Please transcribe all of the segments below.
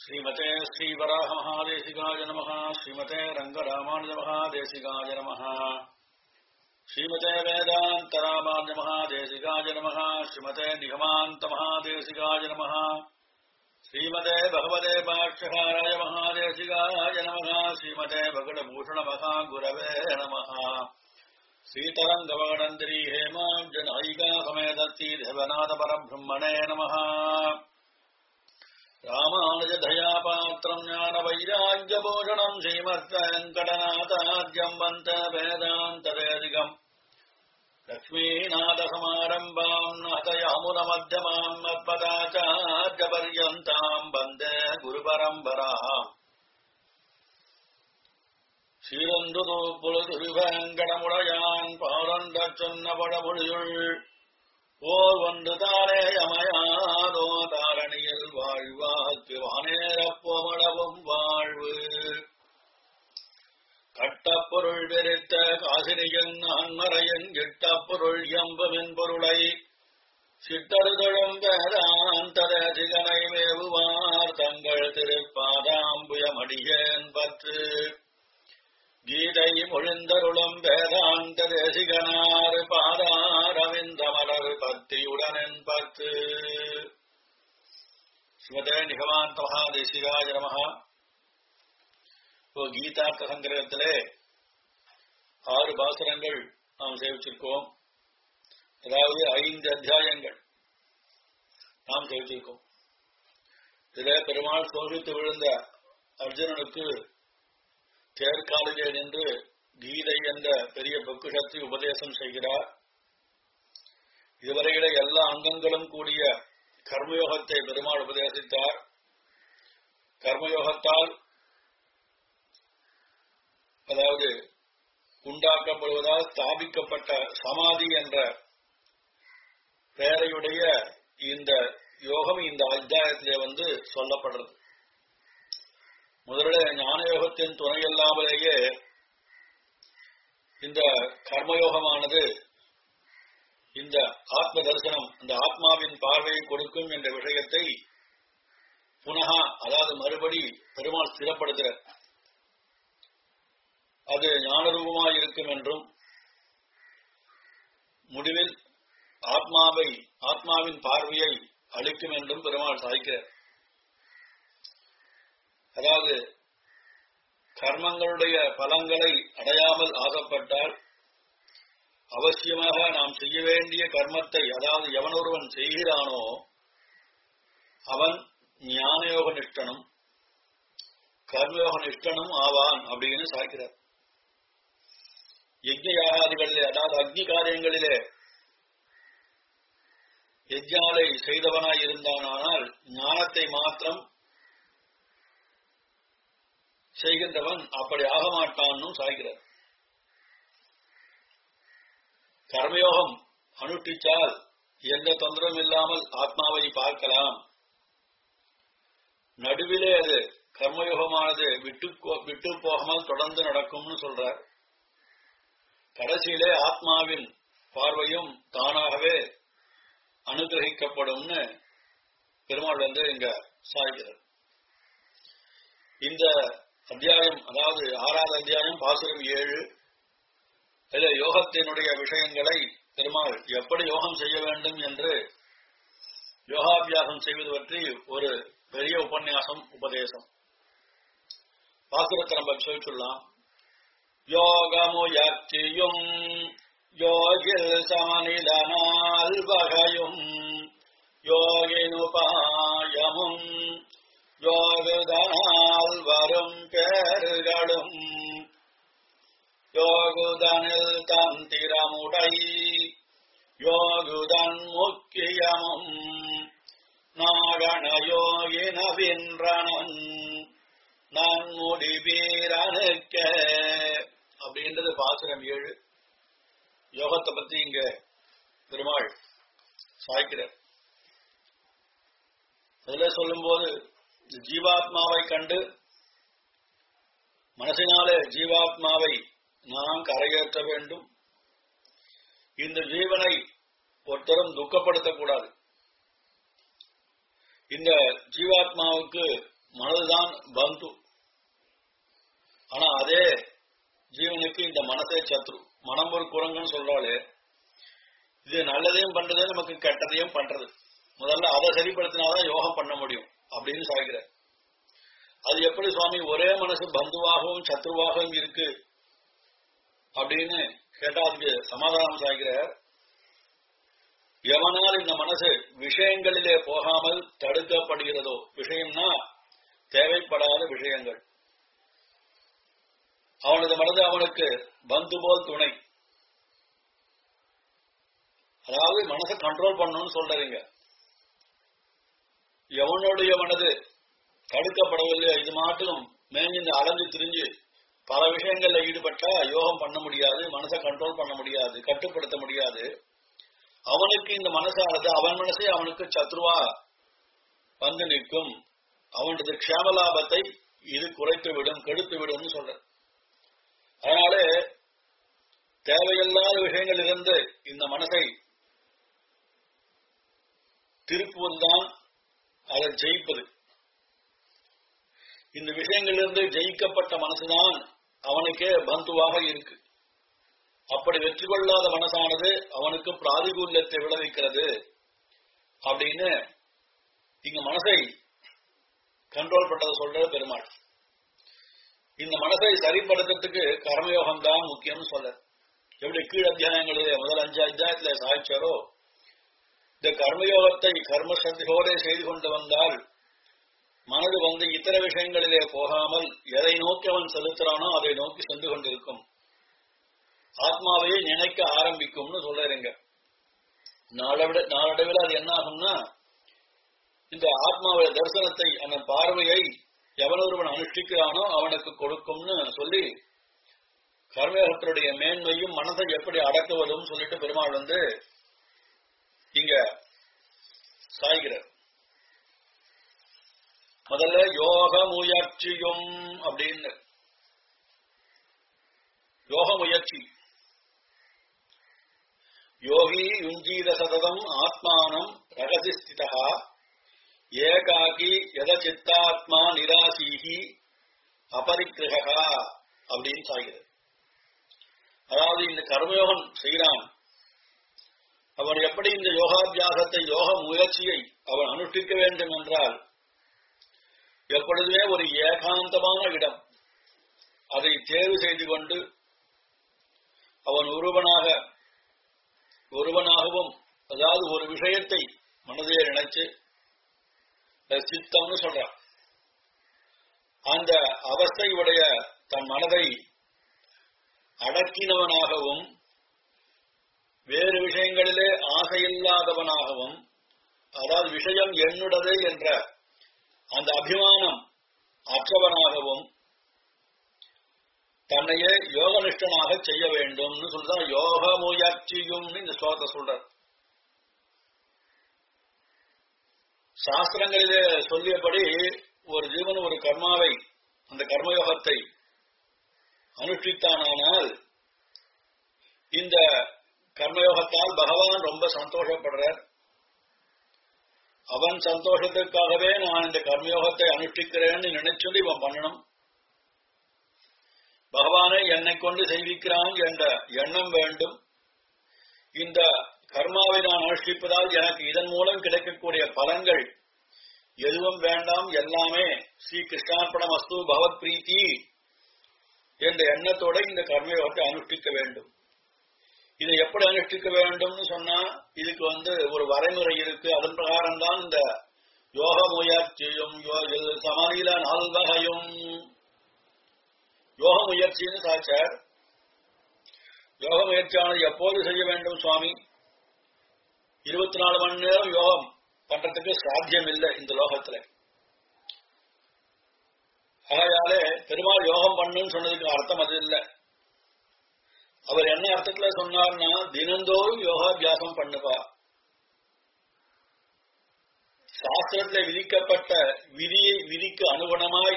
श्रीमते श्रीवराहमहादेशिकाय नमः श्रीमते रङ्गरामानुजमहादेशिकाय नमः श्रीमते वेदान्तरामानुजमहादेशिकाय नमः श्रीमते निगमान्तमहादेशिकाय नमः श्रीमते भगवते पाक्षहाराय महादेशिकाय नमः श्रीमते भगवभूषणमहागुरवे नमः श्रीतरङ्गवगणन्त्री हेमाञ्जनायिका समेदत्ती देवनाथ परब्रह्मणे नमः रामानुजधयापात्रम् ज्ञानवैराग्यभूषणम् श्रीमद्वेङ्कटनाथाद्यम् वन्त वेदान्तवेदिकम् लक्ष्मीनाथसमारम्भाम् नहतयामुनमध्यमाम् मत्पदाचार्यपर्यन्ताम् वन्दे गुरुपरम्पराम् சீரந்துது புழுதுருவங்கடமுடையான் பாரண்ட சொன்ன பழமொழியுள் ஓர் ஒன்று தானே யமயாதோ தாரணியில் வாழ்வாக்கு வானேரப்போமளவும் வாழ்வு கட்டப்பொருள் வெறித்த காசினியன் அன்மறையன் கிட்டப்பொருள் எம்புமின் பொருளை சிட்டருதழும் வேதாந்தரசிகனை மேவுவார் தங்கள் திருப்பாதாம்புயமடியேன் பற்று கீதை மொழிந்தருளும் வேதாந்த தேசிகனார் பாதாரவிந்த மலர் பத்தியுடனன் பத்து ஸ்ரீமதே நிகமாந்த மகாதேசிகாய நமகா இப்போ கீதார்த்த சங்கிரகத்திலே ஆறு பாசுரங்கள் நாம் சேவிச்சிருக்கோம் அதாவது ஐந்து அத்தியாயங்கள் நாம் சேவிச்சிருக்கோம் இதிலே பெருமாள் சோகித்து விழுந்த அர்ஜுனனுக்கு தேர்காலிலே நின்று கீதை என்ற பெரிய பொக்குஷத்தை உபதேசம் செய்கிறார் இதுவரையில எல்லா அங்கங்களும் கூடிய கர்மயோகத்தை பெருமாள் உபதேசித்தார் கர்மயோகத்தால் அதாவது உண்டாக்கப்படுவதால் ஸ்தாபிக்கப்பட்ட சமாதி என்ற பெயரையுடைய இந்த யோகம் இந்த அத்தியாயத்திலே வந்து சொல்லப்படுறது முதலில் ஞான யோகத்தின் துணை இல்லாமலேயே இந்த கர்மயோகமானது இந்த ஆத்ம தரிசனம் இந்த ஆத்மாவின் பார்வையை கொடுக்கும் என்ற விஷயத்தை புனகா அதாவது மறுபடி பெருமாள் ஸ்திரப்படுத்துகிறார் அது ஞானரூபமாய் இருக்கும் என்றும் முடிவில் ஆத்மாவை ஆத்மாவின் பார்வையை அளிக்கும் என்றும் பெருமாள் சாய்க்கிறார் அதாவது கர்மங்களுடைய பலங்களை அடையாமல் ஆசைப்பட்டால் அவசியமாக நாம் செய்ய வேண்டிய கர்மத்தை அதாவது எவன் ஒருவன் செய்கிறானோ அவன் ஞானயோக நிஷ்டனும் கர்மயோக நிஷ்டனும் ஆவான் அப்படின்னு சாய்க்கிறார் யஜ்ய யாகாதிகளிலே அதாவது அக்னி காரியங்களிலே யஜ்யாலை செய்தவனாய் இருந்தானால் ஞானத்தை மாத்திரம் செய்கின்றவன் அப்படி ஆக மாட்டான்னு சாய்கிறார் கர்மயோகம் அனுஷ்டிச்சால் எந்த தொந்தரவும் இல்லாமல் ஆத்மாவை பார்க்கலாம் நடுவிலே அது கர்மயோகமானது விட்டு விட்டு போகாமல் தொடர்ந்து நடக்கும்னு சொல்றார் கடைசியிலே ஆத்மாவின் பார்வையும் தானாகவே அனுகிரகிக்கப்படும்னு பெருமாள் வந்து இங்க சாய்கிறார் இந்த அத்தியாயம் அதாவது ஆறாவது அத்தியாயம் பாசுரம் ஏழு இதுல யோகத்தினுடைய விஷயங்களை பெருமாள் எப்படி யோகம் செய்ய வேண்டும் என்று யோகாபியாசம் செய்வது பற்றி ஒரு பெரிய உபன்யாசம் உபதேசம் பாசுரத்தை நம்ம சொல்லிச்சுடலாம் யோகமுயற்சியும் யோகில் சமநிலனால் வகையும் யோகினுபாயமும் யோகுதனால் வரும் பேறுகளும் யோகுதனில் தந்திரமுடை யோகுதன் முக்கியமும் நாகண யோகினவின்றனன் நன்முடி வீரனுக்க அப்படின்றது பாசுரம் ஏழு யோகத்தை பத்தி இங்க பெருமாள் சாய்க்கிறார் அதுல சொல்லும்போது ஜீவாத்மாவை கண்டு மனசினாலே ஜீவாத்மாவை நாம் கரையேற்ற வேண்டும் இந்த ஜீவனை ஒருத்தரும் துக்கப்படுத்தக்கூடாது இந்த ஜீவாத்மாவுக்கு மனதுதான் பந்து ஆனா அதே ஜீவனுக்கு இந்த மனசே சத்ரு மனம் ஒரு குரங்குன்னு சொல்றாளே இது நல்லதையும் பண்றது நமக்கு கெட்டதையும் பண்றது முதல்ல அதை சரிப்படுத்தினாதான் யோகம் பண்ண முடியும் அப்படின்னு சாய்கிற அது எப்படி சுவாமி ஒரே மனசு பந்துவாகவும் சத்ருவாகவும் இருக்கு அப்படின்னு கேட்டா அதுக்கு சமாதானம் சாய்கிறார் எவனால் இந்த மனசு விஷயங்களிலே போகாமல் தடுக்கப்படுகிறதோ விஷயம்னா தேவைப்படாத விஷயங்கள் அவனது மனது அவனுக்கு பந்து போல் துணை அதாவது மனசை கண்ட்ரோல் பண்ணணும்னு சொல்றீங்க எவனுடைய மனது தடுக்கப்படவில்லை இது மாட்டிலும் மேஞ்சிந்து அலைஞ்சு திரிஞ்சு பல விஷயங்கள்ல ஈடுபட்டா யோகம் பண்ண முடியாது மனசை கண்ட்ரோல் பண்ண முடியாது கட்டுப்படுத்த முடியாது அவனுக்கு இந்த மனசானது அவன் மனசே அவனுக்கு சத்ருவா வந்து நிற்கும் அவனது க்ஷேமலாபத்தை இது குறைத்து விடும் கெடுத்து விடும் சொல்ற அதனால தேவையில்லாத விஷயங்கள் இருந்து இந்த மனசை திருப்புவதுதான் அதை ஜெயிப்பது இந்த விஷயங்களிலிருந்து ஜெயிக்கப்பட்ட மனசுதான் அவனுக்கே பந்துவாக இருக்கு அப்படி வெற்றி கொள்ளாத மனசானது அவனுக்கு பிராதிகூல்யத்தை விளைவிக்கிறது அப்படின்னு இங்க மனசை கண்ட்ரோல் பண்றதை சொல்றது பெருமாள் இந்த மனசை சரிப்படுத்துறதுக்கு கர்மயோகம் தான் முக்கியம்னு சொல்ல எப்படி கீழ் அத்தியாயங்களிலே முதல் அஞ்சு அத்தியாயத்துல சாய்ச்சாரோ இந்த கர்மயோகத்தை கர்மசக்தியோட செய்து கொண்டு வந்தால் மனது வந்து இத்தர விஷயங்களிலே போகாமல் எதை நோக்கி அவன் செலுத்துறானோ அதை நோக்கி சென்று கொண்டிருக்கும் ஆத்மாவையே நினைக்க ஆரம்பிக்கும்னு சொல்றீங்க நாளவிட நாளடைவில் அது என்ன ஆகும்னா இந்த ஆத்மாவுடைய தரிசனத்தை அந்த பார்வையை எவனொருவன் அனுஷ்டிக்கிறானோ அவனுக்கு கொடுக்கும்னு சொல்லி கர்மயோகத்தினுடைய மேன்மையும் மனதை எப்படி அடக்குவதும் சொல்லிட்டு பெருமாள் வந்து இங்க சாய்கிறார் முதல்ல யோக முயற்சியும் அப்படின்னு யோக முயற்சி யோகி யுஞ்சீத சததம் ஆத்மானம் ரகசி ஸ்திதா ஏகாகி எத சித்தாத்மா நிராசீகி அபரிக்கிரகா அப்படின்னு சாகிறது அதாவது இந்த கர்மயோகம் செய்கிறான் அவன் எப்படி இந்த யோகாபியாசத்தை யோக முயற்சியை அவன் அனுஷ்டிக்க வேண்டும் என்றால் எப்பொழுதுமே ஒரு ஏகாந்தமான இடம் அதை தேர்வு செய்து கொண்டு அவன் ஒருவனாக ஒருவனாகவும் அதாவது ஒரு விஷயத்தை மனதே நினைச்சு சித்தம்னு சொல்றான் அந்த அவஸ்தையுடைய தன் மனதை அடக்கினவனாகவும் வேறு விஷயங்களிலே ஆசையில்லாதவனாகவும் அதாவது விஷயம் என்னுடது என்ற அந்த அபிமானம் அற்றவனாகவும் தன்னையே யோகனிஷ்டனாக செய்ய வேண்டும்னு சொல்றான் யோக முயற்சியும் இந்த ஸ்லோகத்தை சொல்ற சாஸ்திரங்களிலே சொல்லியபடி ஒரு ஜீவன் ஒரு கர்மாவை அந்த கர்மயோகத்தை அனுஷ்டித்தானால் இந்த கர்மயோகத்தால் பகவான் ரொம்ப சந்தோஷப்படுறார் அவன் சந்தோஷத்துக்காகவே நான் இந்த கர்மயோகத்தை அனுஷ்டிக்கிறேன்னு நினைச்சுட்டு இவன் பண்ணணும் பகவானை என்னை கொண்டு செய்விக்கிறான் என்ற எண்ணம் வேண்டும் இந்த கர்மாவை நான் அனுஷ்டிப்பதால் எனக்கு இதன் மூலம் கிடைக்கக்கூடிய பலன்கள் எதுவும் வேண்டாம் எல்லாமே ஸ்ரீ கிருஷ்ணார்ப்பணம் அஸ்து பகவத் பிரீத்தி என்ற எண்ணத்தோட இந்த கர்மயோகத்தை அனுஷ்டிக்க வேண்டும் இதை எப்படி அனுஷ்டிக்க வேண்டும்னு சொன்னா இதுக்கு வந்து ஒரு வரைமுறை இருக்கு அதன் பிரகாரம் தான் இந்த யோக முயற்சியும் சமநில நல்வகையும் யோக முயற்சின்னு சாச்சார் யோக முயற்சியானது எப்போது செய்ய வேண்டும் சுவாமி இருபத்தி நாலு மணி நேரம் யோகம் பண்றதுக்கு சாத்தியம் இல்லை இந்த லோகத்துல ஆகையாலே பெருமாள் யோகம் பண்ணுன்னு சொன்னதுக்கு அர்த்தம் அது இல்லை அவர் என்ன அர்த்தத்துல சொன்னார்னா தினந்தோறும் யோகாபியாசம் பண்ணுவா சாஸ்திரத்துல விதிக்கப்பட்ட விதியை விதிக்கு அனுகுணமாய்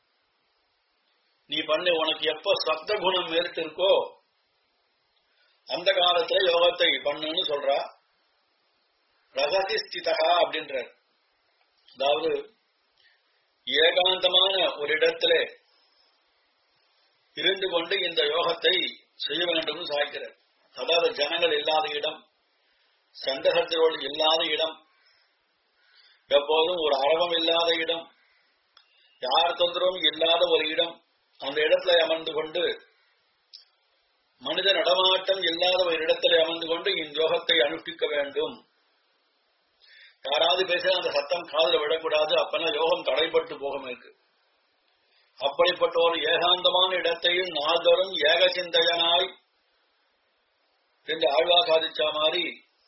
நீ பண்ணு உனக்கு எப்ப சப்த குணம் மேற்று இருக்கோ அந்த காலத்துல யோகத்தை பண்ணுன்னு சொல்றா ரகசி ஸ்திதா அப்படின்ற அதாவது ஏகாந்தமான ஒரு இடத்திலே இருந்து கொண்டு இந்த யோகத்தை செய்ய வேண்டும் சாய்க்கிறார் அதாவது ஜனங்கள் இல்லாத இடம் சண்டகத்திரோடு இல்லாத இடம் எப்போதும் ஒரு அரவம் இல்லாத இடம் யார் தொந்தரவும் இல்லாத ஒரு இடம் அந்த இடத்துல அமர்ந்து கொண்டு மனித நடமாட்டம் இல்லாத ஒரு இடத்துல அமர்ந்து கொண்டு இந்த யோகத்தை அனுஷ்டிக்க வேண்டும் யாராவது பேச அந்த சத்தம் காதல விடக்கூடாது அப்பெல்லாம் யோகம் தடைப்பட்டு போகும் இருக்கு அப்படிப்பட்ட ஒரு ஏகாந்தமான இடத்தையும் நாள்தோறும் ஏக சிந்தையனாய் என்று ஆழ்வா சாதிச்ச மாதிரி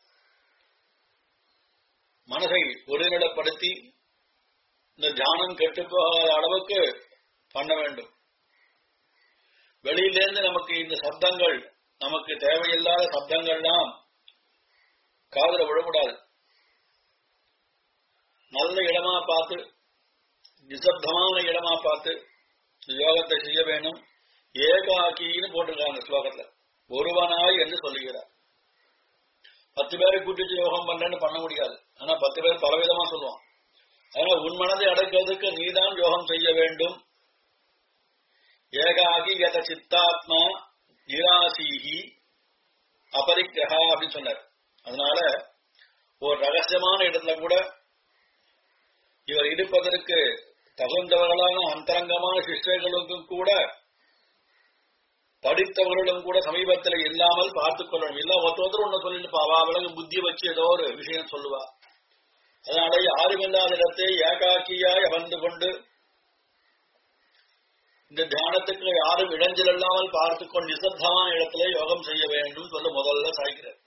மனதை ஒருநிலைப்படுத்தி இந்த தியானம் கெட்டு போகாத அளவுக்கு பண்ண வேண்டும் வெளியிலேருந்து நமக்கு இந்த சப்தங்கள் நமக்கு தேவையில்லாத சப்தங்கள்லாம் காதல விழக்கூடாது நல்ல இடமா பார்த்து நிசப்தமான இடமா பார்த்து யோகத்தை செய்ய வேணும் ஏகாக்கின்னு போட்டிருக்காங்க ஸ்லோகத்துல ஒருவனாய் என்று சொல்லுகிறார் பத்து பேரை கூட்டிட்டு யோகம் பண்றேன்னு பண்ண முடியாது ஆனா பத்து பேர் பலவிதமா சொல்லுவான் அதனால உன் மனதை அடக்கிறதுக்கு நீதான் யோகம் செய்ய வேண்டும் ஏகாகி கத சித்தாத்மா நிராசீகி அபரிக்கிரகா அப்படின்னு சொன்னார் அதனால ஒரு ரகசியமான இடத்துல கூட இவர் இருப்பதற்கு தகுந்தவர்களான அந்தரங்கமான சிஷ்யர்களுக்கும் கூட படித்தவர்களும் கூட சமீபத்தில் இல்லாமல் பார்த்துக் கொள்ளணும் இல்ல ஒருத்தர் ஒருத்தர் ஒண்ணு சொல்லிட்டு பாவா அவளுக்கு புத்தி வச்சு ஏதோ ஒரு விஷயம் சொல்லுவா அதனால யாருமில்லாத இடத்தை ஏகாக்கியாய் அமர்ந்து கொண்டு இந்த தியானத்துக்கு யாரும் இடைஞ்சல் இல்லாமல் பார்த்து கொண்டு நிசப்தமான இடத்துல யோகம் செய்ய வேண்டும் சொல்ல முதல்ல சாய்க்கிறார்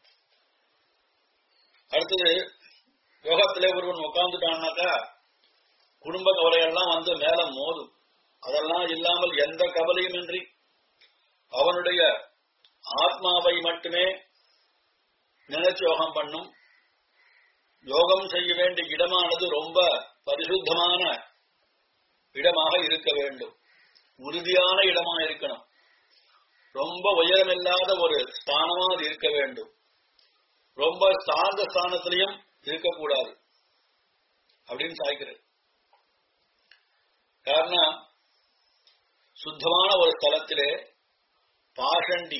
அடுத்தது யோகத்திலே ஒருவன் உட்கார்ந்துட்டான்னாக்கா குடும்ப கவலையெல்லாம் வந்து மேல மோதும் அதெல்லாம் இல்லாமல் எந்த கவலையும் இன்றி அவனுடைய ஆத்மாவை மட்டுமே நினைச்சு யோகம் பண்ணும் யோகம் செய்ய வேண்டிய இடமானது ரொம்ப பரிசுத்தமான இடமாக இருக்க வேண்டும் உறுதியான இடமா இருக்கணும் ரொம்ப உயரமில்லாத ஒரு ஸ்தானமா அது இருக்க வேண்டும் ரொம்ப சார்ந்த ஸ்தானத்திலையும் இருக்கக்கூடாது அப்படின்னு சாய்க்கிறது காரணம் சுத்தமான ஒரு ஸ்தலத்திலே பாஷண்டி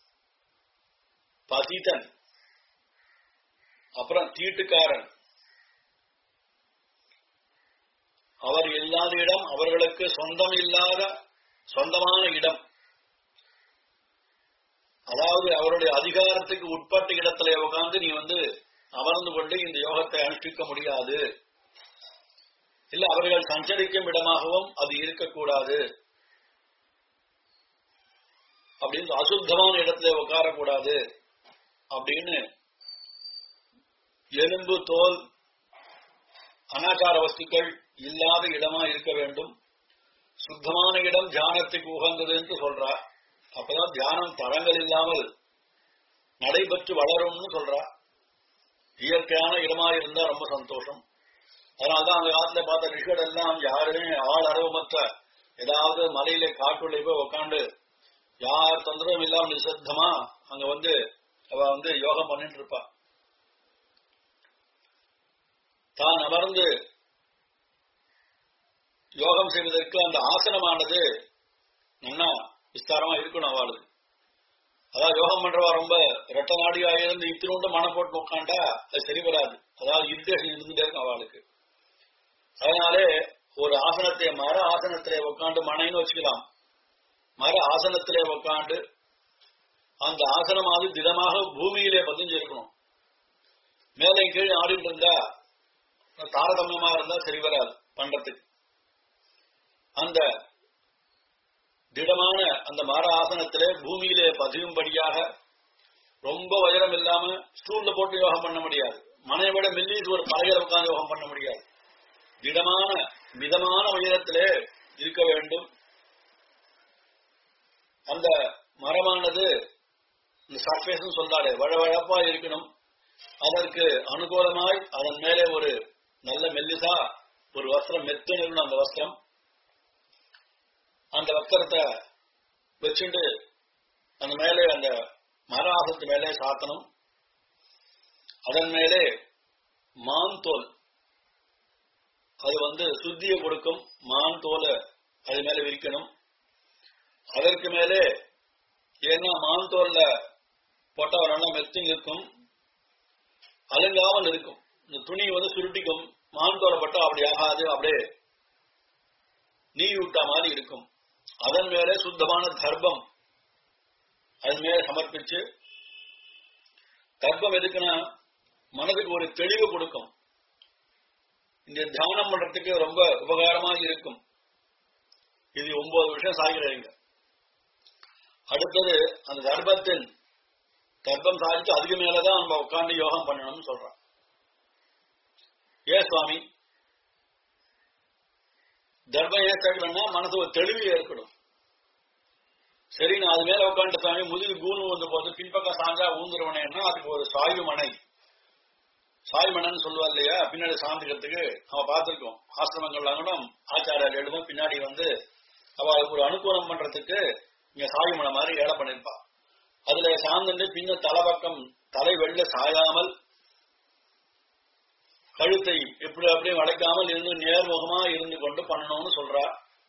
பதிதன் அப்புறம் தீட்டுக்காரன் அவர் இல்லாத இடம் அவர்களுக்கு சொந்தம் இல்லாத சொந்தமான இடம் அதாவது அவருடைய அதிகாரத்துக்கு உட்பட்ட இடத்துல உட்கார்ந்து நீ வந்து அமர்ந்து கொண்டு இந்த யோகத்தை அனுஷ்டிக்க முடியாது இல்ல அவர்கள் சஞ்சரிக்கும் இடமாகவும் அது இருக்கக்கூடாது அப்படின்னு அசுத்தமான இடத்துல உட்காரக்கூடாது அப்படின்னு எலும்பு தோல் அனாச்சார வஸ்துக்கள் இல்லாத இடமா இருக்க வேண்டும் சுத்தமான இடம் தியானத்துக்கு உகந்தது என்று சொல்றா அப்பதான் தியானம் தரங்கள் இல்லாமல் நடைபெற்று வளரும்னு சொல்றா இயற்கையான இடமா இருந்தா ரொம்ப சந்தோஷம் அதனாலதான் அந்த காலத்துல பார்த்த ரிஷிகள் எல்லாம் யாருமே ஆள் அரவமற்ற ஏதாவது மலையில காட்டுள்ள போய் உக்காண்டு யார் தொந்தரவும் இல்லாம நிசத்தமா அங்க வந்து அவ வந்து யோகம் பண்ணிட்டு இருப்பா தான் அமர்ந்து யோகம் செய்வதற்கு அந்த ஆசனமானது நல்லா விஸ்தாரமா இருக்கணும் அவளுக்கு அதாவது யோகம் பண்றவா ரொம்ப ரெட்ட நாடியா இருந்து இத்தினோண்டு மனம் போட்டு உட்காண்டா அது சரி வராது அதாவது இரிட்டேஷன் இருந்துட்டே இருக்கும் அவளுக்கு அதனாலே ஒரு ஆசனத்தை மர ஆசனத்திலே உட்காந்து மனைன்னு வச்சுக்கலாம் மர ஆசனத்திலே உட்காந்து அந்த ஆசனமாவது திடமாக பூமியிலே பதிஞ்சு இருக்கணும் மேலே கீழே ஆடிட்டு இருந்தா தாரதமியமா இருந்தா சரி வராது பண்றதுக்கு அந்த திடமான அந்த மர ஆசனத்திலே பூமியிலே பதியும்படியாக ரொம்ப உயரம் இல்லாம ஸ்டூல்ல போட்டு யோகம் பண்ண முடியாது மனையை விட மெல்லிட்டு ஒரு பலகையில உட்கார்ந்து யோகம் பண்ண முடியாது திடமான மிதமான உயரத்திலே இருக்க வேண்டும் அந்த மரமானது இந்த சர்ஃபேஸ் சொல்லாரு வழவழப்பா இருக்கணும் அதற்கு அனுகூலமாய் அதன் மேலே ஒரு நல்ல மெல்லிசா ஒரு வஸ்திரம் மெத்து நிறுவனம் அந்த வஸ்திரம் அந்த வஸ்திரத்தை வச்சுட்டு அந்த மேலே அந்த மர ஆசத்து மேலே சாத்தணும் அதன் மேலே மான் தோல் அது வந்து சுத்தியை கொடுக்கும் மான் தோலை அது மேல விரிக்கணும் அதற்கு மேலே ஏன்னா மான் தோல்ல போட்டவரெல்லாம் மெத்தி இருக்கும் அலங்காமல் இருக்கும் இந்த துணி வந்து சுருட்டிக்கும் மான் தோலை பட்டா அப்படி ஆகாது அப்படியே நீர் விட்ட மாதிரி இருக்கும் அதன் மேலே சுத்தமான தர்ப்பம் அது மேல சமர்ப்பிச்சு தர்ப்பம் எதுக்குன்னா மனதுக்கு ஒரு தெளிவு கொடுக்கும் இந்த தியானம் பண்றதுக்கு ரொம்ப உபகாரமா இருக்கும் இது ஒன்பது விஷயம் சாகிறீங்க அடுத்தது அந்த தர்ப்பத்தின் தர்ப்பம் சாதிச்சு அதுக்கு மேலதான் நம்ம உட்கார்ந்து யோகம் பண்ணணும்னு சொல்றான் ஏன் சுவாமி தர்ப்பம் ஏன் சேர்க்கலன்னா மனசு ஒரு தெளிவு ஏற்படும் சரி நான் அது மேல உட்காந்து சுவாமி முதுகு கூணு வந்து போது பின்பக்கம் சாஞ்சா ஊந்துருவனேன்னா அதுக்கு ஒரு சாய்வு மனை சாய்வு மனைன்னு சொல்லுவா இல்லையா பின்னாடி சாந்திக்கிறதுக்கு நம்ம பார்த்திருக்கோம் ஆசிரமங்கள்லாம் கூட ஆச்சாரியால் எழுதும் பின்னாடி வந்து அவ அதுக்கு ஒரு அனுகூலம் பண்றதுக்கு இங்க சாய்வு மனை மாதிரி ஏழை பண்ணிருப்பா அதுல சார்ந்து பின்ன தலைப்பக்கம் தலை வெள்ள சாயாமல் கழுத்தை எப்படி அப்படியே வளைக்காமல் இருந்து நேர்முகமா இருந்து கொண்டு பண்ணணும்னு சொல்றா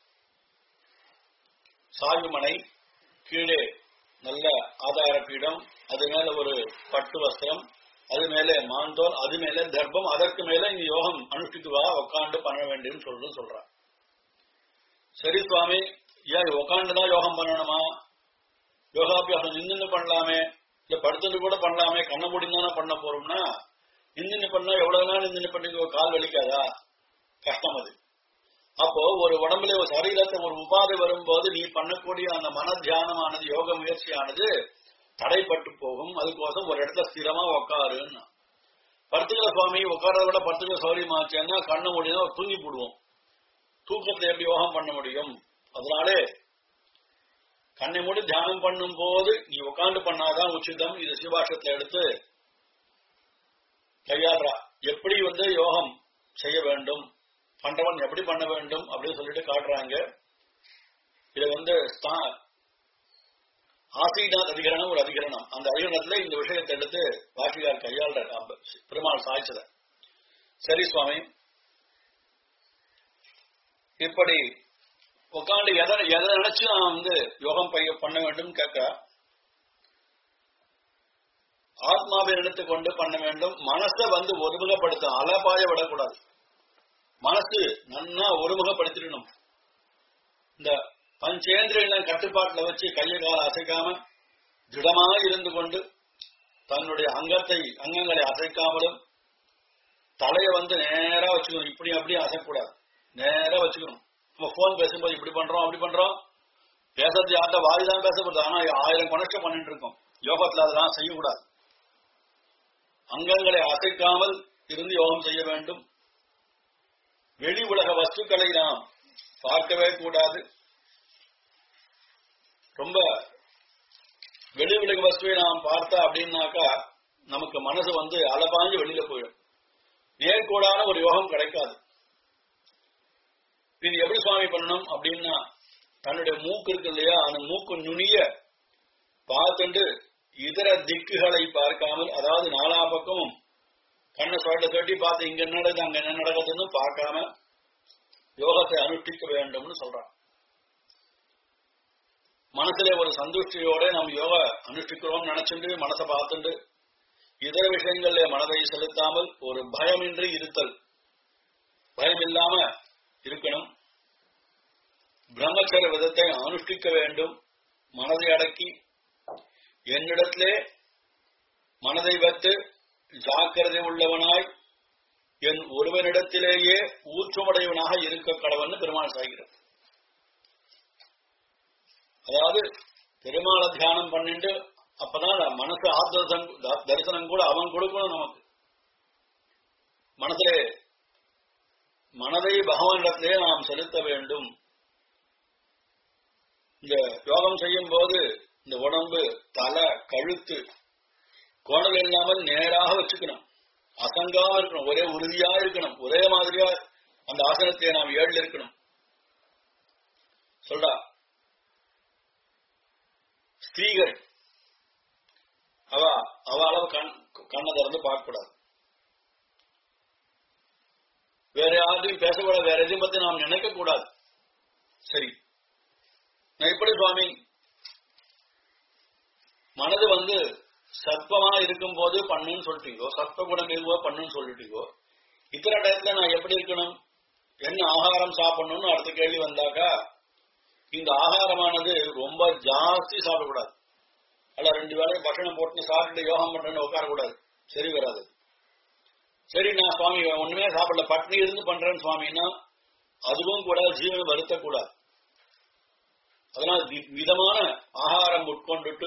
சாய்வுமனை கீழே நல்ல ஆதார பீடம் அது மேல ஒரு பட்டு வஸ்திரம் அது மேல மாந்தோல் அது மேல தர்ப்பம் அதற்கு மேல இங்க யோகம் அனுஷ்டித்து வா உட்காந்து பண்ண வேண்டியன்னு சொல்றது சொல்றா சரி சுவாமி ஏன் உட்காந்துதான் யோகம் பண்ணணுமா யோகாபியாசம் நின்று பண்ணலாமே இல்ல படுத்துட்டு கூட பண்ணலாமே கண்ண முடிந்தானே பண்ண போறோம்னா நின்று பண்ணா எவ்வளவு நாள் நின்று பண்ணி கால் வலிக்காதா கஷ்டம் அது அப்போ ஒரு உடம்புல ஒரு சரீரத்தை ஒரு உபாதை வரும்போது நீ பண்ணக்கூடிய அந்த மன தியானமானது யோக முயற்சியானது தடைப்பட்டு போகும் அதுக்கோசம் ஒரு இடத்துல ஸ்திரமா உக்காருன்னு படுத்துக்கிற சுவாமி உட்காரத விட படுத்துக்கிற சௌரியமாச்சேன்னா கண்ண முடியும் தூங்கி போடுவோம் தூக்கத்தை எப்படி யோகம் பண்ண முடியும் அதனாலே கண்ணை மூடி தியானம் பண்ணும் போது நீ உட்காந்து பண்ணாதான் உச்சிதம் இது சிவாஷத்துல எடுத்து கையாடுறா எப்படி வந்து யோகம் செய்ய வேண்டும் பண்றவன் எப்படி பண்ண வேண்டும் அப்படின்னு சொல்லிட்டு காட்டுறாங்க இது வந்து ஆசீனாத் அதிகரணம் ஒரு அதிகரணம் அந்த அதிகரணத்துல இந்த விஷயத்தை எடுத்து வாசிகார் கையாளுற பெருமாள் சாய்ச்சத சரி சுவாமி இப்படி உட்காந்து எதை எதை நினைச்சு நான் வந்து யோகம் பைய பண்ண வேண்டும் கேட்க ஆத்மாவை எடுத்துக்கொண்டு பண்ண வேண்டும் மனசை வந்து ஒருமுகப்படுத்த அலபாய விடக்கூடாது மனசு நன்னா ஒருமுகப்படுத்திடணும் இந்த பஞ்சேந்திரியெல்லாம் கட்டுப்பாட்டுல வச்சு கையை கால அசைக்காம திடமா இருந்து கொண்டு தன்னுடைய அங்கத்தை அங்கங்களை அசைக்காமலும் தலைய வந்து நேரா வச்சுக்கணும் இப்படி அப்படி அசைக்கூடாது நேரா வச்சுக்கணும் நம்ம போன் பேசும்போது இப்படி பண்றோம் அப்படி பண்றோம் பேசுறது யார்ட்ட வாய்தான் பேசப்படுது ஆனா ஆயிரம் கணக்கு பண்ணிட்டு இருக்கோம் யோகத்துல அதெல்லாம் செய்யக்கூடாது அங்கங்களை அசைக்காமல் இருந்து யோகம் செய்ய வேண்டும் வெளி உலக வஸ்துக்களை நாம் பார்க்கவே கூடாது ரொம்ப வெளி உலக வஸ்துவை நாம் பார்த்தா அப்படின்னாக்கா நமக்கு மனசு வந்து அலபாஞ்சு வெளியில போயிடும் நேர்கோடான ஒரு யோகம் கிடைக்காது இது எப்படி சுவாமி பண்ணணும் அப்படின்னா தன்னுடைய மூக்கு இருக்கு இல்லையா அந்த மூக்கு நுனிய பார்த்துட்டு இதர திக்குகளை பார்க்காமல் அதாவது நாலா பக்கமும் கண்ணை சொல்ல தட்டி பார்த்து இங்க என்ன நடக்குது அங்க என்ன நடக்குதுன்னு பார்க்காம யோகத்தை அனுஷ்டிக்க வேண்டும்னு சொல்றான் மனசுல ஒரு சந்துஷ்டியோட நாம் யோகா அனுஷ்டிக்கிறோம் நினைச்சுட்டு மனசை பார்த்துட்டு இதர விஷயங்கள்ல மனதை செலுத்தாமல் ஒரு பயமின்றி இருத்தல் பயம் இல்லாம இருக்கணும் பிரம்மச்சர விதத்தை அனுஷ்டிக்க வேண்டும் மனதை அடக்கி என்னிடத்திலே மனதை வைத்து ஜாக்கிரதை உள்ளவனாய் என் ஒருவனிடத்திலேயே ஊற்றமுடையவனாக இருக்க கடவன் பெருமாள் சாகிறது அதாவது பெருமாளை தியானம் பண்ணிட்டு அப்பதான் மனசு ஆத்ம தரிசனம் கூட அவன் கொடுக்கணும் நமக்கு மனதிலே மனதை பகவானிடத்திலே நாம் செலுத்த வேண்டும் இந்த யோகம் செய்யும் போது இந்த உடம்பு தலை கழுத்து கோணல் இல்லாமல் நேராக வச்சுக்கணும் அசங்காம இருக்கணும் ஒரே உறுதியா இருக்கணும் ஒரே மாதிரியா அந்த ஆசனத்தை நாம் ஏழு இருக்கணும் சொல்றா ஸ்திரீகள் அவ அவ அளவு கண் கண்ணை திறந்து பார்க்க கூடாது வேற யாரையும் பேசக்கூடாது வேற எதையும் பத்தி நாம் நினைக்க கூடாது சரி நான் எப்படி சுவாமி மனது வந்து சத்வமா இருக்கும் போது பண்ணுன்னு சொல்லிட்டீங்கோ சத்வ குணம் இருக்குவோ பண்ணுன்னு சொல்லிட்டீங்கோ இத்தனை டயத்துல நான் எப்படி இருக்கணும் என்ன ஆகாரம் சாப்பிடணும்னு அடுத்த கேள்வி வந்தாக்கா இந்த ஆகாரமானது ரொம்ப ஜாஸ்தி சாப்பிடக்கூடாது அல்ல ரெண்டு வேளையும் பட்சணம் போட்டு சாப்பிட்டு யோகம் பண்றேன்னு உட்காரக்கூடாது சரி வராது சரி நான் சுவாமி ஒண்ணுமே சாப்பிடல பட்னி இருந்து பண்றேன் சுவாமின்னா அதுவும் கூட ஜீவனை வருத்தக்கூடாது அதனால வி- விதமான ஆகாரம் உட்கொண்டுட்டு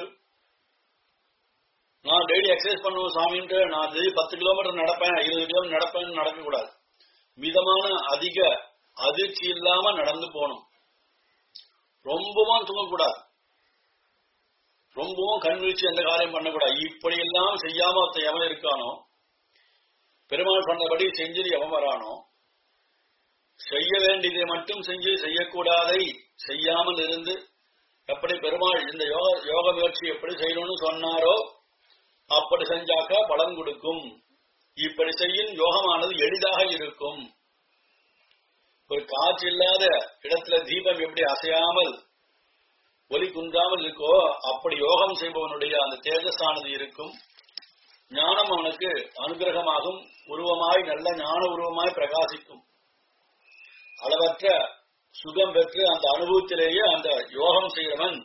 நான் டெய்லி எக்ஸசைஸ் பண்ணுவேன் சாமின்ட்டு நான் டெய்லி பத்து கிலோமீட்டர் நடப்பேன் இருபது கிலோமீட்டர் நடப்பேன் நடக்கக்கூடாது மிதமான அதிக அதிர்ச்சி இல்லாம நடந்து போகணும் ரொம்பவும் தூங்கக்கூடாது ரொம்பவும் கண் வீழ்ச்சி எந்த காரியம் பண்ணக்கூடாது இப்படி எல்லாம் செய்யாம ஒருத்தன் எவன் இருக்கானோ பெருமாள் சொன்னபடி செஞ்சு எவன் வரானோ செய்ய வேண்டியதை மட்டும் செஞ்சு செய்யக்கூடாதை செய்யாமல் இருந்து எப்படி பெருமாள் இந்த யோக யோக முயற்சி எப்படி செய்யணும்னு சொன்னாரோ அப்படி செஞ்சாக்கா பலன் கொடுக்கும் இப்படி செய்யும் யோகமானது எளிதாக இருக்கும் ஒரு காற்று இல்லாத இடத்துல தீபம் எப்படி அசையாமல் ஒலி குன்றாமல் இருக்கோ அப்படி யோகம் செய்பவனுடைய அந்த தேஜஸானது இருக்கும் ஞானம் அவனுக்கு அனுகிரகமாகும் உருவமாய் நல்ல ஞான உருவமாய் பிரகாசிக்கும் அளவற்ற சுகம் பெற்று அந்த அனுபவத்திலேயே அந்த யோகம் செய்கிறவன்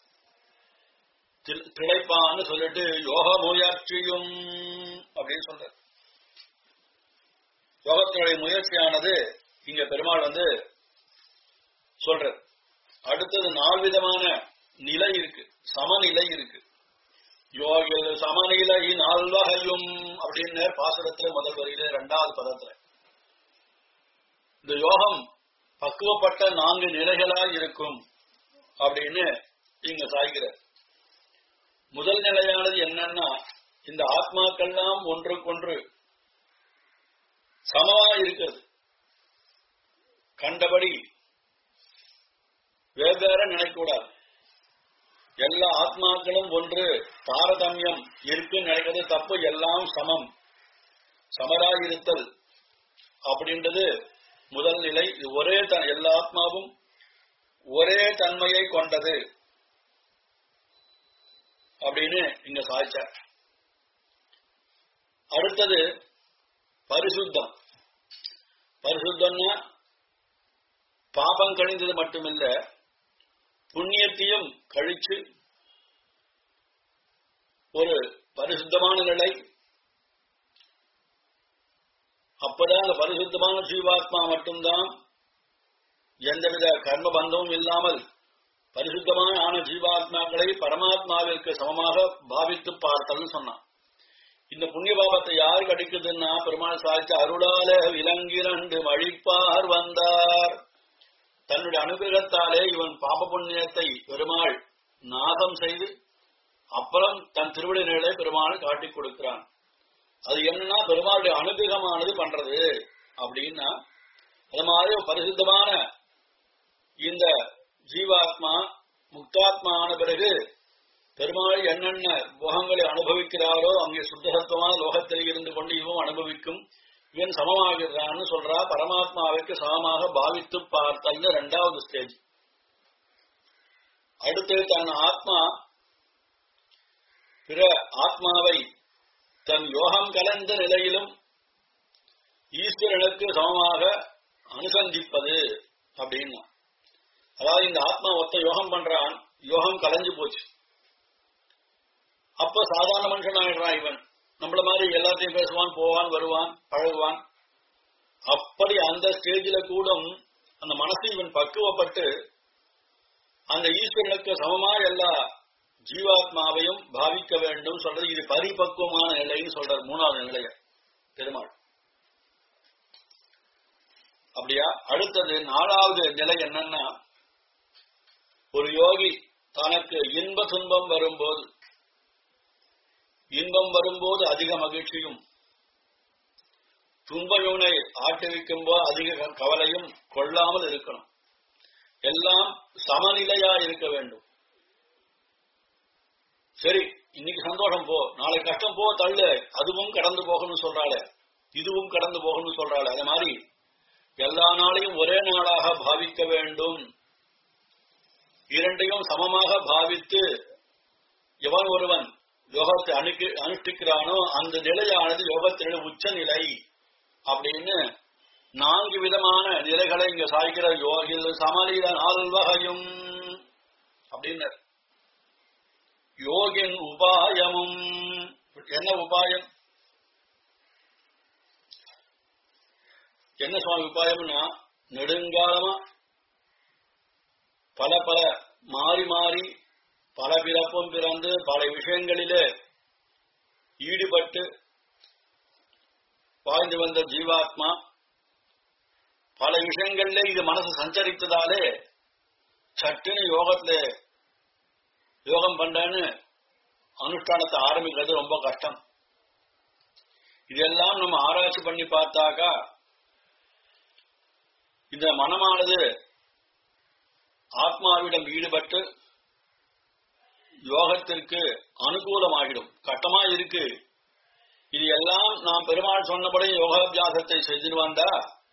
திள்- திளைப்பான்னு சொல்லிட்டு யோக முயற்சியும் அப்படின்னு சொல்ற யோகத்தினுடைய முயற்சியானது இங்க பெருமாள் வந்து சொல்ற அடுத்தது நாலு விதமான நிலை இருக்கு சமநிலை இருக்கு யோகில் சமநிலை நால்வகையும் அப்படின்னு பாசுரத்துல முதல் வரியில இரண்டாவது பதத்துல இந்த யோகம் பக்குவப்பட்ட நான்கு நிலைகளா இருக்கும் அப்படின்னு இங்க சாய்கிற முதல் நிலையானது என்னன்னா இந்த ஆத்மாக்கள்லாம் ஒன்றுக்கொன்று சமமா இருக்கிறது கண்டபடி வெவ்வேற நினைக்கூடாது எல்லா ஆத்மாக்களும் ஒன்று தாரதமியம் இருக்கு நினைக்கிறது தப்பு எல்லாம் சமம் சமராயிருத்தல் அப்படின்றது முதல் நிலை இது ஒரே த- எல்லா ஆத்மாவும் ஒரே தன்மையை கொண்டது அப்படின்னு இங்க சாய்ச்சார் அடுத்தது பரிசுத்தம் பரிசுத்தம்னா பாபம் கழிந்தது மட்டுமில்ல புண்ணியத்தையும் கழிச்சு ஒரு பரிசுத்தமான நிலை அப்பதான் அந்த பரிசுத்தமான ஜீவாத்மா மட்டும்தான் எந்தவித கர்ம பந்தமும் இல்லாமல் பரிசுத்தமான ஆன ஜீவாத்மாக்களை பரமாத்மாவிற்கு சமமாக பாவித்து பார்த்தல்னு சொன்னான் இந்த புண்ணிய பாபத்தை யார் கடிக்குதுன்னா பெருமாள் சாதிச்ச அருளால விலங்கிரண்டு மழிப்பார் வந்தார் தன்னுடைய அனுகிரகத்தாலே இவன் பாப புண்ணியத்தை பெருமாள் நாசம் செய்து அப்புறம் தன் திருவிழி நிலை பெருமாள் காட்டிக் கொடுக்கிறான் அது என்னன்னா பெருமாளுடைய அனுகிரகமானது பண்றது அப்படின்னா அது மாதிரி ஒரு பரிசுத்தமான இந்த ஜீவாத்மா முக்தாத்மா ஆன பிறகு பெருமாள் என்னென்ன போகங்களை அனுபவிக்கிறாரோ அங்கே சுத்தசத்துவமான லோகத்தில் இருந்து கொண்டு இவன் அனுபவிக்கும் இவன் சமமாகிறான்னு சொல்றா பரமாத்மாவிற்கு சமமாக பாவித்து பார்த்தல்னு ரெண்டாவது ஸ்டேஜ் அடுத்து தன் ஆத்மா பிற ஆத்மாவை தன் யோகம் கலந்த நிலையிலும் ஈஸ்வரனுக்கு சமமாக அனுசந்திப்பது அப்படின்னா அதாவது இந்த ஆத்மா ஒத்த யோகம் பண்றான் யோகம் கலைஞ்சு போச்சு அப்ப சாதாரண மனுஷன் ஆயிடுறான் இவன் நம்மள மாதிரி எல்லாத்தையும் பேசுவான் போவான் வருவான் பழகுவான் அப்படி அந்த ஸ்டேஜில கூட அந்த மனசு இவன் பக்குவப்பட்டு அந்த ஈஸ்வரனுக்கு சமமா எல்லா ஜீவாத்மாவையும் பாவிக்க வேண்டும் சொல்றது இது பரிபக்குவமான நிலைன்னு சொல்றார் மூணாவது நிலைய பெருமாள் அப்படியா அடுத்தது நாலாவது நிலை என்னன்னா ஒரு யோகி தனக்கு இன்ப துன்பம் வரும்போது இன்பம் வரும்போது அதிக மகிழ்ச்சியும் துன்பவினை ஆட்டுவிக்கும் போது அதிக கவலையும் கொள்ளாமல் இருக்கணும் எல்லாம் சமநிலையா இருக்க வேண்டும் சரி இன்னைக்கு சந்தோஷம் போ நாளை கஷ்டம் போ தள்ளு அதுவும் கடந்து போகணும்னு சொல்றாளே இதுவும் கடந்து போகணும்னு சொல்றாளே அதே மாதிரி எல்லா நாளையும் ஒரே நாளாக பாவிக்க வேண்டும் இரண்டையும் சமமாக பாவித்து எவன் ஒருவன் யோகத்தை அணுகி அனுஷ்டிக்கிறானோ அந்த நிலையானது யோகத்தினுடைய உச்ச நிலை அப்படின்னு நான்கு விதமான நிலைகளை இங்க சாய்கிற யோகில் சமலித நால்வகையும் அப்படின்னு யோகின் உபாயமும் என்ன உபாயம் என்ன சுவாமி உபாயம்னா நெடுங்காலமா பல பல மாறி மாறி பல பிறப்பும் பிறந்து பல விஷயங்களிலே ஈடுபட்டு வாழ்ந்து வந்த ஜீவாத்மா பல விஷயங்கள்ல இது மனசு சஞ்சரித்ததாலே சட்டுன்னு யோகத்துல யோகம் பண்றேன்னு அனுஷ்டானத்தை ஆரம்பிக்கிறது ரொம்ப கஷ்டம் இதெல்லாம் நம்ம ஆராய்ச்சி பண்ணி பார்த்தாக்கா இந்த மனமானது ஆத்மாவிடம் ஈடுபட்டு யோகத்திற்கு அனுகூலமாகிடும் கட்டமா இருக்கு இது எல்லாம் நாம் பெருமாள் சொன்னபடி யோகாபியாசத்தை செய்து வந்தா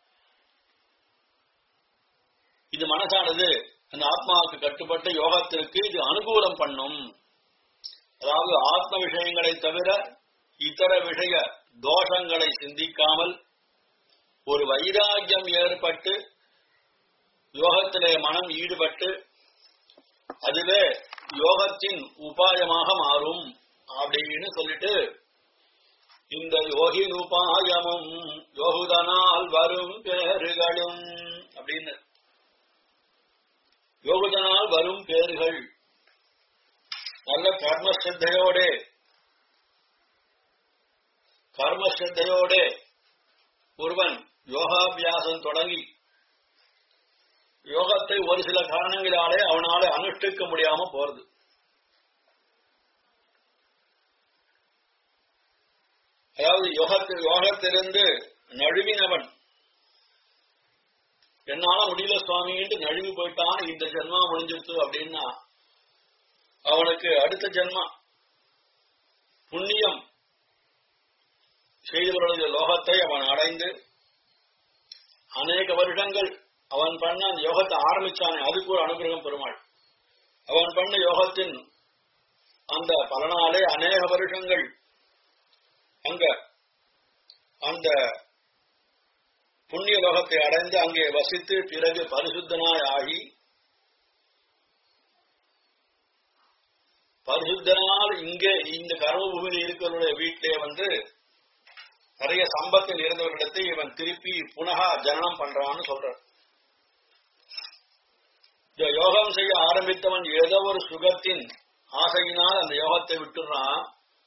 இது மனசானது அந்த ஆத்மாவுக்கு கட்டுப்பட்ட யோகத்திற்கு இது அனுகூலம் பண்ணும் அதாவது ஆத்ம விஷயங்களை தவிர இதர விஷய தோஷங்களை சிந்திக்காமல் ஒரு வைராக்கியம் ஏற்பட்டு யோகத்திலே மனம் ஈடுபட்டு அதுவே யோகத்தின் உபாயமாக மாறும் அப்படின்னு சொல்லிட்டு இந்த யோகின் உபாயமும் யோகுதனால் வரும் பேறுகளும் அப்படின்னு யோகுதனால் வரும் பேறுகள் நல்ல கர்மஸ்ரத்தையோட கர்மஸ்ரத்தையோட ஒருவன் யோகாபியாசம் தொடங்கி யோகத்தை ஒரு சில காரணங்களாலே அவனால அனுஷ்டிக்க முடியாம போறது அதாவது யோகத்து யோகத்திலிருந்து நழுவினவன் என்னால முடியல சுவாமின்ட்டு நழுவி போயிட்டான் இந்த ஜென்மா முடிஞ்சிருச்சு அப்படின்னா அவனுக்கு அடுத்த ஜென்மா புண்ணியம் செய்தவர்களுடைய லோகத்தை அவன் அடைந்து அநேக வருடங்கள் அவன் பண்ண அந்த யோகத்தை ஆரம்பிச்சானே அதுக்கு ஒரு அனுகிரகம் பெருமாள் அவன் பண்ண யோகத்தின் அந்த பலனாலே அநேக வருஷங்கள் அங்க அந்த புண்ணிய லோகத்தை அடைந்து அங்கே வசித்து பிறகு பரிசுத்தனாய் ஆகி பரிசுத்தனால் இங்கே இந்த கர்மபூமியில் இருக்கிறவருடைய வீட்டிலே வந்து நிறைய சம்பத்தில் இருந்தவர்களிடத்தை இவன் திருப்பி புனகா ஜனனம் பண்றான்னு சொல்றான் இந்த யோகம் செய்ய ஆரம்பித்தவன் ஏதோ ஒரு சுகத்தின் ஆசையினால் அந்த யோகத்தை விட்டுறான்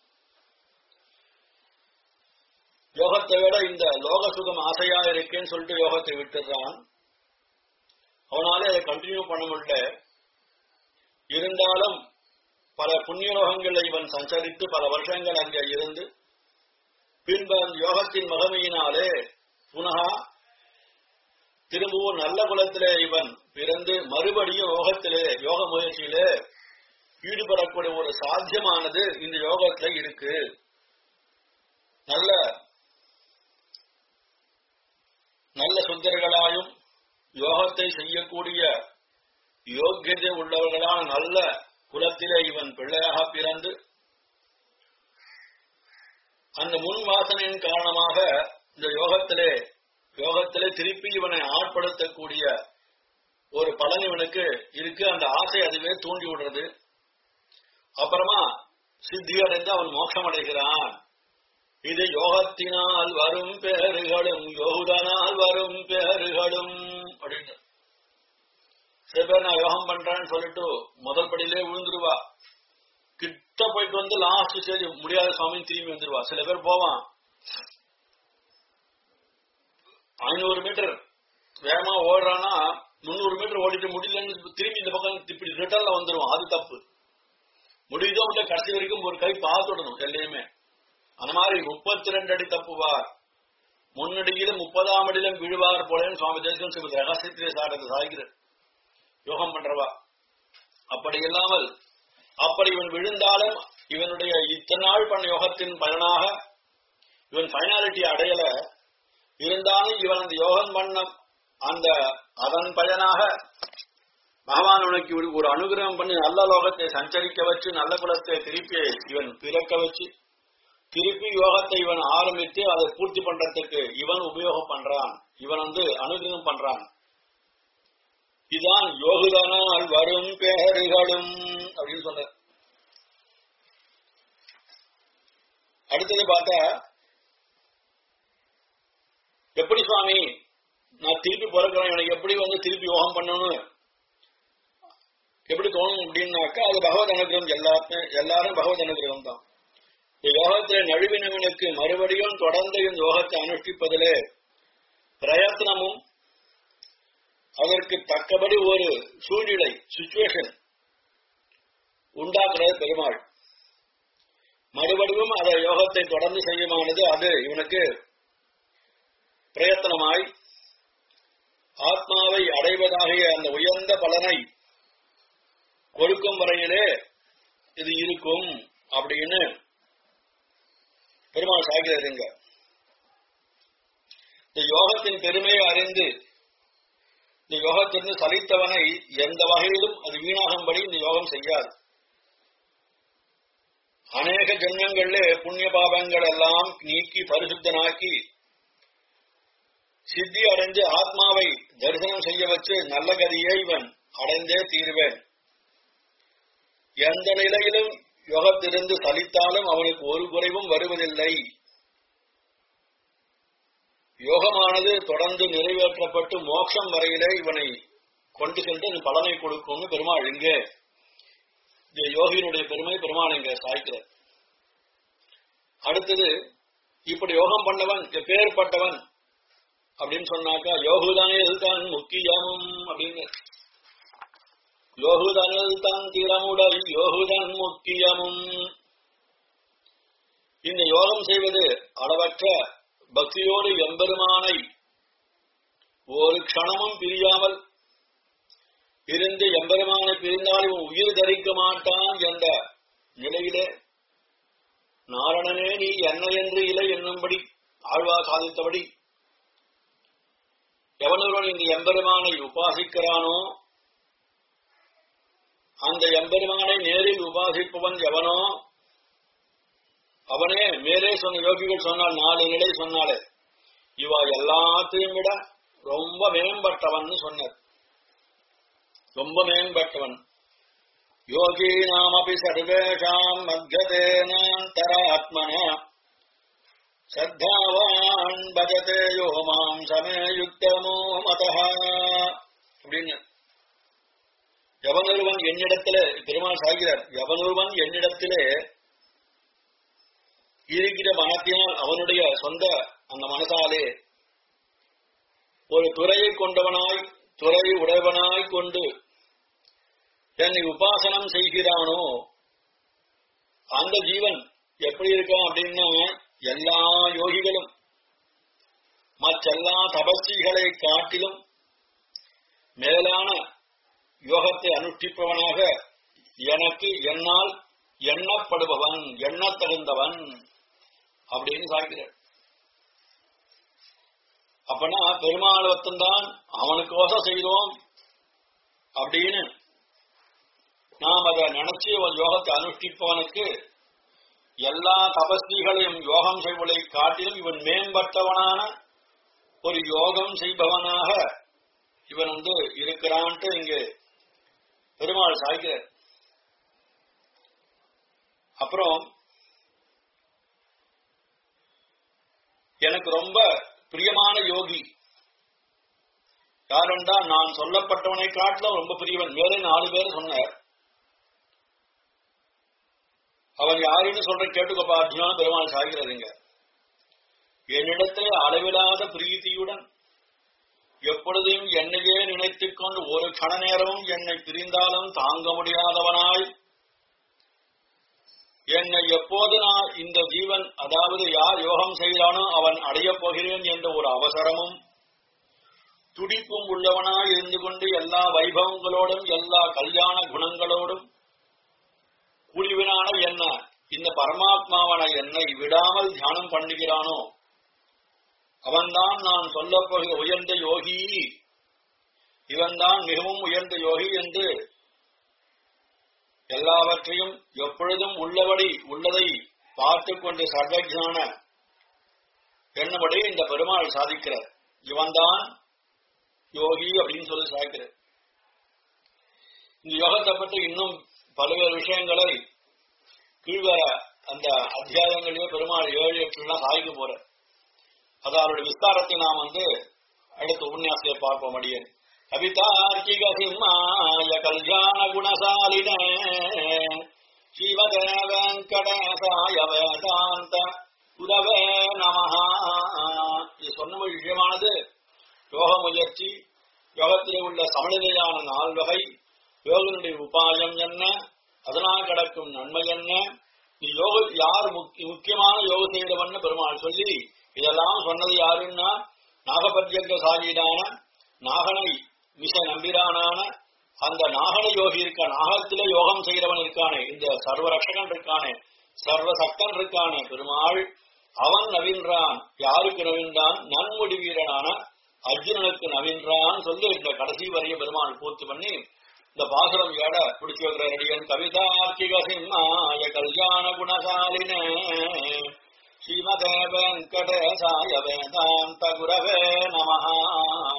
யோகத்தை விட இந்த லோக சுகம் ஆசையா இருக்கேன்னு சொல்லிட்டு யோகத்தை விட்டுறான் அவனாலே அதை கண்டினியூ பண்ண முடியல இருந்தாலும் பல புண்ணிய லோகங்கள்ல இவன் சஞ்சரித்து பல வருஷங்கள் அங்கே இருந்து பின்பு அந்த யோகத்தின் மகமையினாலே புனகா திரும்பவும் நல்ல குலத்திலே இவன் பிறந்து மறுபடியும் யோகத்திலே யோக முயற்சியிலே ஈடுபடக்கூடிய ஒரு சாத்தியமானது இந்த யோகத்துல இருக்கு நல்ல நல்ல சுந்தர்களாயும் யோகத்தை செய்யக்கூடிய யோக்கியதை உள்ளவர்களான நல்ல குலத்திலே இவன் பிள்ளையாக பிறந்து அந்த முன் வாசனையின் காரணமாக இந்த யோகத்திலே யோகத்திலே திருப்பி இவனை ஆட்படுத்தக்கூடிய ஒரு பலன் இவனுக்கு இருக்கு அந்த ஆசை அதுவே தூண்டி விடுறது அப்புறமா சித்தி அடைந்து அவன் மோட்சம் அடைகிறான் இது யோகத்தினால் வரும் பேறுகளும் யோகுதனால் வரும் பேறுகளும் அப்படின்னு சில பேர் நான் யோகம் பண்றேன்னு சொல்லிட்டு முதல் படியிலே விழுந்துருவா கிட்ட போயிட்டு வந்து லாஸ்ட் ஸ்டேஜ் முடியாத சுவாமி திரும்பி வந்துருவா சில பேர் போவான் ஐநூறு மீட்டர் வேகமா ஓடுறான்னா முந்நூறு மீட்டர் ஓடிட்டு முடியலன்னு திரும்பி இந்த பக்கம் இப்படி ரிட்டர்ன்ல வந்துருவான் அது தப்பு முடியுதோ இல்ல கடைசி வரைக்கும் ஒரு கை பார்த்துடணும் எல்லையுமே அந்த மாதிரி முப்பத்தி ரெண்டு அடி தப்புவார் முன்னடியிலும் முப்பதாம் அடியிலும் விழுவார் போலேன்னு சுவாமி தேசம் சிவ ரகசியத்திலே சாடத்தை சாய்கிறார் யோகம் பண்றவா அப்படி இல்லாமல் அப்படி இவன் விழுந்தாலும் இவனுடைய இத்தனை நாள் பண்ண யோகத்தின் பலனாக இவன் பைனாலிட்டி அடையல இருந்தாலும் இவன் அந்த யோகம் பண்ண அந்த அதன் பயனாக பகவான் உனக்கு ஒரு ஒரு அனுகிரகம் பண்ணி நல்ல லோகத்தை சஞ்சரிக்க வச்சு நல்ல குலத்தை திருப்பி இவன் பிறக்க வச்சு திருப்பி யோகத்தை இவன் ஆரம்பித்து அதை பூர்த்தி பண்றதுக்கு இவன் உபயோகம் பண்றான் இவன் வந்து அனுகிரகம் பண்றான் இதுதான் யோகுதனால் வரும் பேறுகளும் அப்படின்னு சொன்ன அடுத்தது பார்த்தா எப்படி சுவாமி நான் திருப்பி பிறக்கிறேன் எனக்கு எப்படி வந்து திருப்பி யோகம் பண்ணணும் எப்படி தோணும் அப்படின்னாக்கா அது பகவத் அனுகிரகம் எல்லாருமே எல்லாரும் பகவத் அனுகிரகம் தான் இந்த யோகத்திலே நழுவினவனுக்கு மறுபடியும் தொடர்ந்து இந்த யோகத்தை அனுஷ்டிப்பதிலே பிரயத்னமும் அதற்கு தக்கபடி ஒரு சூழ்நிலை சுச்சுவேஷன் உண்டாக்குறது பெருமாள் மறுபடியும் அந்த யோகத்தை தொடர்ந்து செய்யுமானது அது இவனுக்கு பிரயத்தனமாய் ஆத்மாவை அடைவதாகிய அந்த உயர்ந்த பலனை கொடுக்கும் வரையிலே இது இருக்கும் அப்படின்னு பெருமாள் சாகிறாருங்க இந்த யோகத்தின் பெருமையை அறிந்து இந்த யோகத்திலிருந்து சலித்தவனை எந்த வகையிலும் அது வீணாகும்படி இந்த யோகம் செய்யாது அநேக ஜென்மங்களிலே புண்ணிய பாபங்கள் எல்லாம் நீக்கி பரிசுத்தனாக்கி சித்தி அடைந்து ஆத்மாவை தரிசனம் செய்ய வச்சு நல்ல கதியை இவன் அடைந்தே தீர்வேன் எந்த நிலையிலும் யோகத்திலிருந்து சலித்தாலும் அவனுக்கு ஒரு குறைவும் வருவதில்லை யோகமானது தொடர்ந்து நிறைவேற்றப்பட்டு மோட்சம் வரையிலே இவனை கொண்டு சென்று அந்த பலனை கொடுக்கும்னு பெருமாள் இங்கே இந்த யோகியினுடைய பெருமை பெருமாள் இங்க சாய்க்கிறார் அடுத்தது இப்படி யோகம் பண்ணவன் எப்பேற்பட்டவன் அப்படின்னு சொன்னாக்கா யோகுதானே இதுதான் முக்கியம் அப்படின்னு யோகுதனில் தன் திறமுடல் யோகுதன் முக்கியமும் இந்த யோகம் செய்வது அளவற்ற பக்தியோடு எம்பெருமானை ஒரு க்ஷணமும் பிரியாமல் இருந்து எம்பெருமானை பிரிந்தால் இவன் உயிர் தரிக்க மாட்டான் என்ற நிலையிலே நாரணனே நீ என்ன என்று இலை என்னும்படி ஆழ்வா சாதித்தபடி எவனொருவன் இந்த எம்பெருமானை உபாசிக்கிறானோ அந்த எம்பெருமானை நேரில் உபாசிப்பவன் எவனோ அவனே மேலே சொன்ன யோகிகள் சொன்னால் நாலு நிலை சொன்னாலே இவா எல்லாத்தையும் விட ரொம்ப மேம்பட்டவன் சொன்னார் ரொம்ப மேம்பட்டவன் யோகி நாமபி சர்வேஷாம் மத்தியதேனாந்தராத்மன சத்தாவான் பஜதே யோ மாம் சமே யுக்தமோ மதா அப்படின்னு எவனொருவன் என்னிடத்திலே பெருமாள் சாகிறார் எவனொருவன் என்னிடத்திலே இருக்கிற மனத்தினால் அவனுடைய சொந்த அந்த மனசாலே ஒரு துறையை கொண்டவனாய் துறை உடையவனாய் கொண்டு என்னை உபாசனம் செய்கிறானோ அந்த ஜீவன் எப்படி இருக்கான் அப்படின்னா எல்லா யோகிகளும் மற்றெல்லா தபஸ்விகளை காட்டிலும் மேலான யோகத்தை அனுஷ்டிப்பவனாக எனக்கு என்னால் எண்ணப்படுபவன் எண்ணத் தகுந்தவன் அப்படின்னு சாய்கிறார் அப்பனா பெருமாள் ஒத்தந்தான் அவனுக்கோசம் செய்தோம் அப்படின்னு நாம் அதை நினைச்சு ஒரு யோகத்தை அனுஷ்டிப்பவனுக்கு எல்லா தபஸ்விகளையும் யோகம் செய்வதை காட்டிலும் இவன் மேம்பட்டவனான ஒரு யோகம் செய்பவனாக இவன் வந்து இருக்கிறான்ட்டு இங்கு பெருமாள் சாய்கிறார் அப்புறம் எனக்கு ரொம்ப பிரியமான யோகி யாரென்றா நான் சொல்லப்பட்டவனை காட்டிலும் ரொம்ப பிரியவன் மேலே நாலு பேர் சொன்னார் அவன் யாருன்னு சொல்ற கேட்டுக்கோப்பா அர்ஜுனான பெருமாள் சாகிறதுங்க என்னிடத்திலே அளவிலாத பிரீத்தியுடன் எப்பொழுதும் என்னையே நினைத்துக் கொண்டு ஒரு கண நேரமும் என்னை பிரிந்தாலும் தாங்க முடியாதவனாய் என்னை எப்போது நான் இந்த ஜீவன் அதாவது யார் யோகம் செய்கிறானோ அவன் அடையப் போகிறேன் என்ற ஒரு அவசரமும் துடிப்பும் உள்ளவனாய் இருந்து கொண்டு எல்லா வைபவங்களோடும் எல்லா கல்யாண குணங்களோடும் குழிவினான என்ன இந்த பரமாத்மாவன என்னை விடாமல் தியானம் பண்ணுகிறானோ அவன்தான் நான் சொல்லப் போகிற உயர்ந்த யோகி இவன்தான் மிகவும் உயர்ந்த யோகி என்று எல்லாவற்றையும் எப்பொழுதும் உள்ளபடி உள்ளதை பார்த்துக் கொண்டு சர்வஜான என்னபடி இந்த பெருமாள் சாதிக்கிறார் இவன்தான் யோகி அப்படின்னு சொல்லி சாதிக்கிறார் இந்த யோகத்தை பற்றி இன்னும் பல்வேறு விஷயங்களை கீழ்வர அந்த அத்தியாயங்களிலே பெருமாள் ஏழு எட்டுலாம் சாதிக்க போற அது அவருடைய விஸ்தாரத்தை நாம் வந்து அடுத்த உபன்யாசத்தை பார்ப்போம் அடியேன் கவிதார்க்கிக சிம்மாய கல்யாண குணசாலின சிவதே வெங்கடேசாய வேதாந்த குரவே நமஹா இது சொன்ன விஷயமானது யோக முயற்சி யோகத்திலே உள்ள சமநிலையான நால்வகை யோகனுடைய உபாயம் என்ன அதனால் கிடக்கும் நன்மை என்ன நீ யோக யார் முக்கிய- முக்கியமான யோக செய்தவன்னு பெருமாள் சொல்லி இதெல்லாம் சொன்னது யாருன்னா நாகபத்யங்க சாலியிடான நாகனை மிச நம்பிரானான அந்த நாகன யோகி இருக்க நாகத்திலே யோகம் செய்கிறவன் இருக்கானே இந்த சர்வரக்ஷகன் இருக்கானே சர்வசக்தன் இருக்கானே பெருமாள் அவன் நவீன்றான் யாருக்கு நவீன்றான் நன்முடி வீரனான அர்ஜுனனுக்கு நவீன்றான் சொல்லி இந்த கடைசி வரைய பெருமாள் பூர்த்தி பண்ணி இந்த பாசுரம் ஏட பிடிச்சு வைக்கிற ரெடியன் கவிதார்க்கிக சிம்மாய கல்யாண குணசாலின ஸ்ரீமதே வெங்கடேசாய வேதாந்த குரவே நமஹா